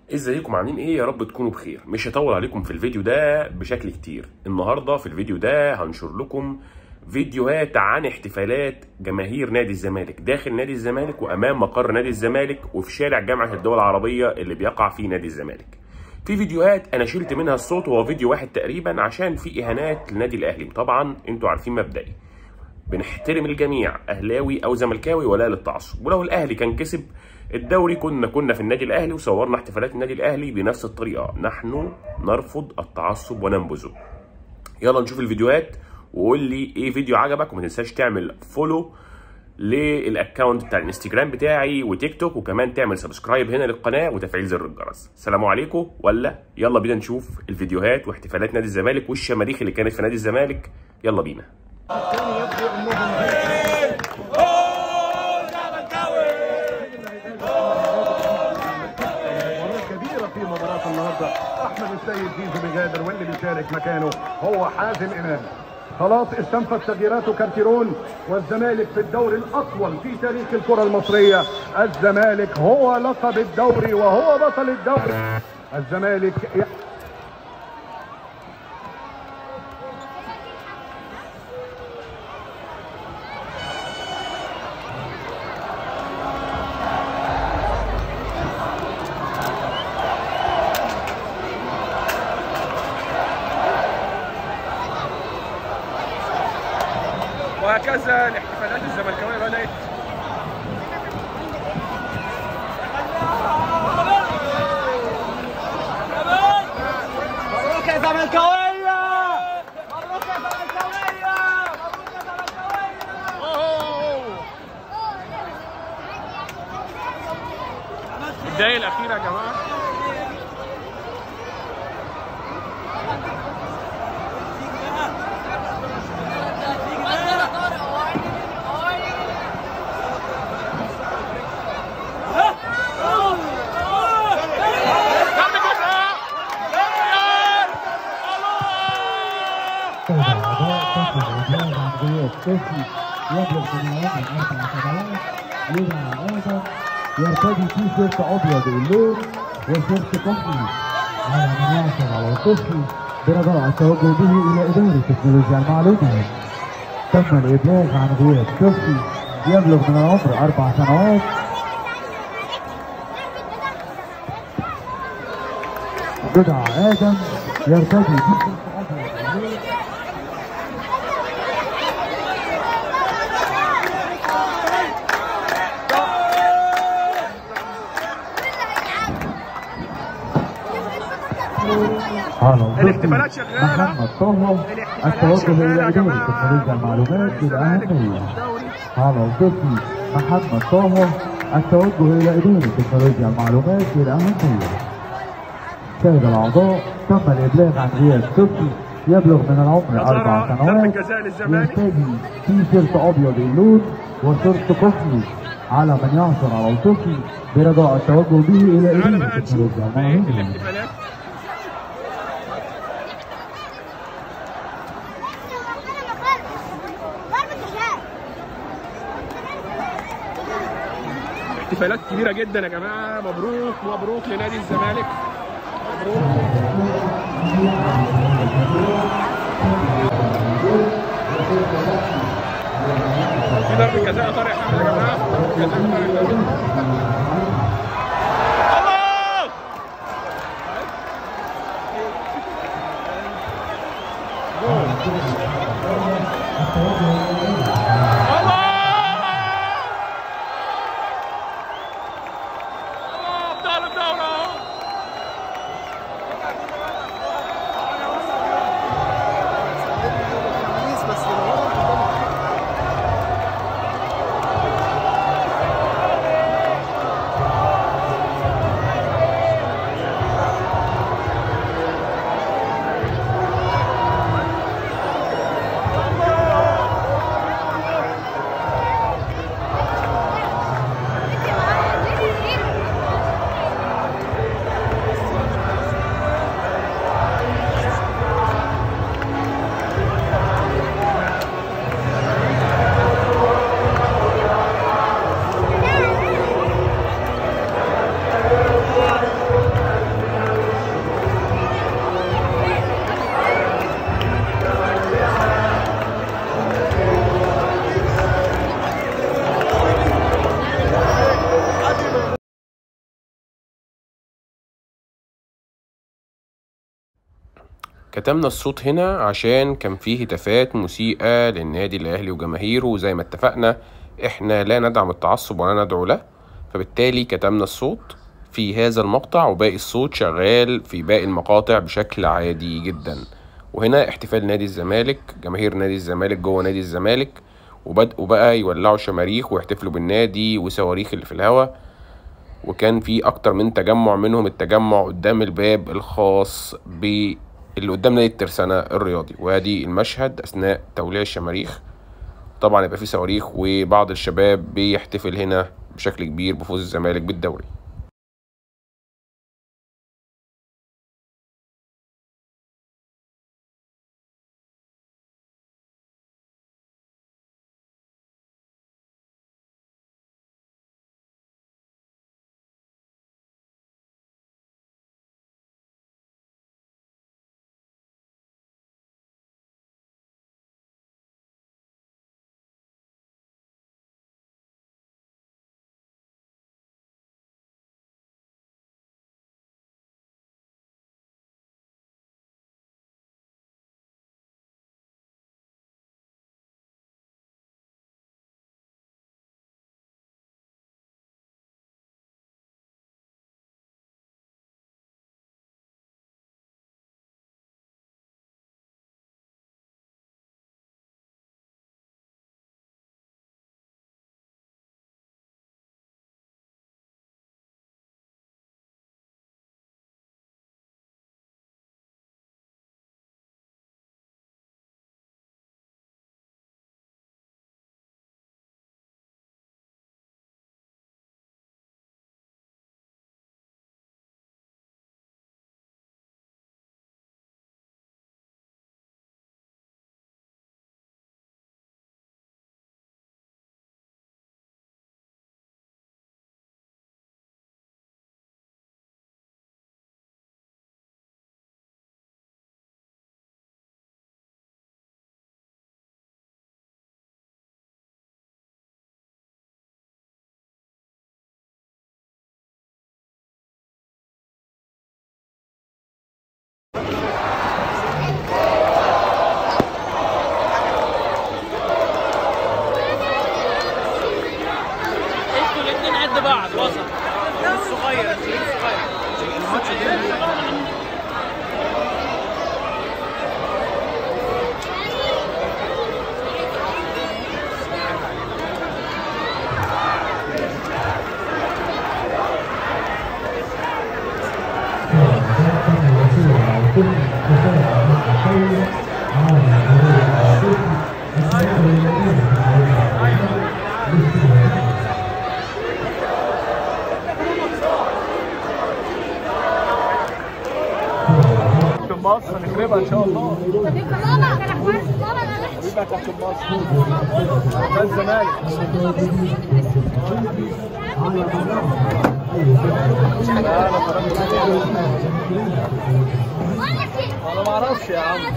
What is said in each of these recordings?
ازيكم عاملين ايه يا رب تكونوا بخير مش هطول عليكم في الفيديو ده بشكل كتير النهارده في الفيديو ده هنشر لكم فيديوهات عن احتفالات جماهير نادي الزمالك داخل نادي الزمالك وامام مقر نادي الزمالك وفي شارع جامعه الدول العربيه اللي بيقع فيه نادي الزمالك في فيديوهات انا شلت منها الصوت وهو فيديو واحد تقريبا عشان في اهانات للنادي الاهلي وطبعا انتوا عارفين مبدئي بنحترم الجميع اهلاوي او زملكاوي ولا للتعصب ولو الاهلي كان كسب الدوري كنا كنا في النادي الاهلي وصورنا احتفالات النادي الاهلي بنفس الطريقه نحن نرفض التعصب وننبذه يلا نشوف الفيديوهات وقول لي ايه فيديو عجبك وما تنساش تعمل فولو للاكونت بتاع الانستجرام بتاعي وتيك توك وكمان تعمل سبسكرايب هنا للقناه وتفعيل زر الجرس السلام عليكم ولا يلا بينا نشوف الفيديوهات واحتفالات نادي الزمالك والشماريخ اللي كانت في نادي الزمالك يلا بينا مباراة كبيرة في مباراة النهارده احمد السيد زيزو بيغادر واللي بيشارك مكانه هو حازم امام خلاص استنفذ تغييراته كارتيرون والزمالك في الدوري الاطول في تاريخ الكره المصريه الزمالك هو لقب الدوري وهو بطل الدوري الزمالك ي... وهكذا الاحتفالات الزملكاويه بدات مبروك يا زملكاوية مبروك يا زملكاوية مبروك يا زملكاوية الدقايق الاخيره يا جماعه طفل يبلغ من العمر اربع سنوات يدعى ايضا يرتدي تي شيرت ابيض اللون وشيرت كحلي على من يعثر على الطفل برجاء التوجه به الى اداره تكنولوجيا المعلومات تم الابلاغ عن غياب طفل يبلغ من العمر اربع سنوات يدعى ادم يرتدي تي شيرت ابيض اللون الاحتفالات شغالة. محمد طه التوجه الى اداره تكنولوجيا المعلومات بالاهميه على الطفل محمد طه التوجه الى اداره تكنولوجيا المعلومات بالاهميه سادة الأعضاء تم الإبلاغ عن غياب طفل يبلغ من العمر يا ترى أربع ضربة سنوات جزاء للزمالك؟ يرتدي تي شيرت أبيض اللون وشورت كحلي على من يعثر على الطفل برجاء التوجه به إلى تعالى إدارة بقى نشوف تكنولوجيا بقية المعلومات الاحتفالات احتفالات كبيرة جدا يا جماعة مبروك مبروك لنادي الزمالك مبروك في ضربة جزاء طارق حامد يا جماعة ضربة جزاء طارق حامد. الله الله ابطال الدورة كتمنا الصوت هنا عشان كان فيه هتافات مسيئة للنادي الأهلي وجماهيره زي ما اتفقنا احنا لا ندعم التعصب ولا ندعو له فبالتالي كتمنا الصوت في هذا المقطع وباقي الصوت شغال في باقي المقاطع بشكل عادي جدا وهنا احتفال نادي الزمالك جماهير نادي الزمالك جوه نادي الزمالك وبدأوا بقى يولعوا شماريخ ويحتفلوا بالنادي وصواريخ اللي في الهوا وكان في اكتر من تجمع منهم التجمع قدام الباب الخاص ب اللي قدام نادي الترسانة الرياضي وادي المشهد اثناء توليع الشماريخ طبعا يبقى في صواريخ وبعض الشباب بيحتفل هنا بشكل كبير بفوز الزمالك بالدوري انتوا الاثنين قد بعض وسط الصغير الصغير في مصر نخربها ان شاء الله ماما كان اخبار ماما انا حبيبك كابتن مصر ده الزمالك لا انا خرجت انا ما اعرفش يا عم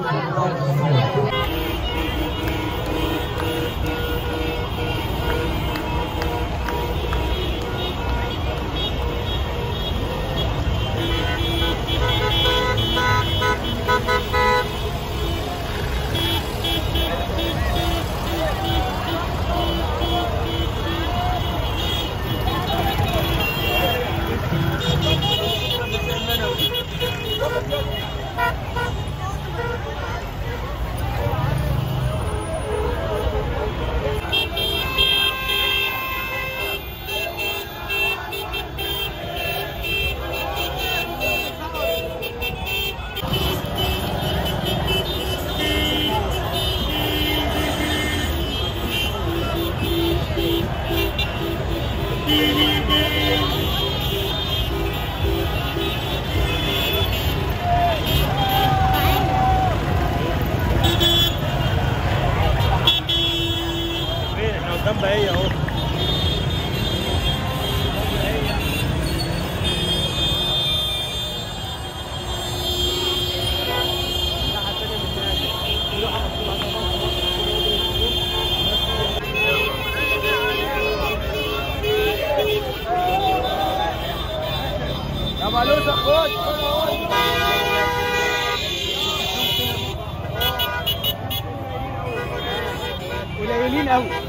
احنا قدام بقية اهو يا مالوزة خد جميل قوي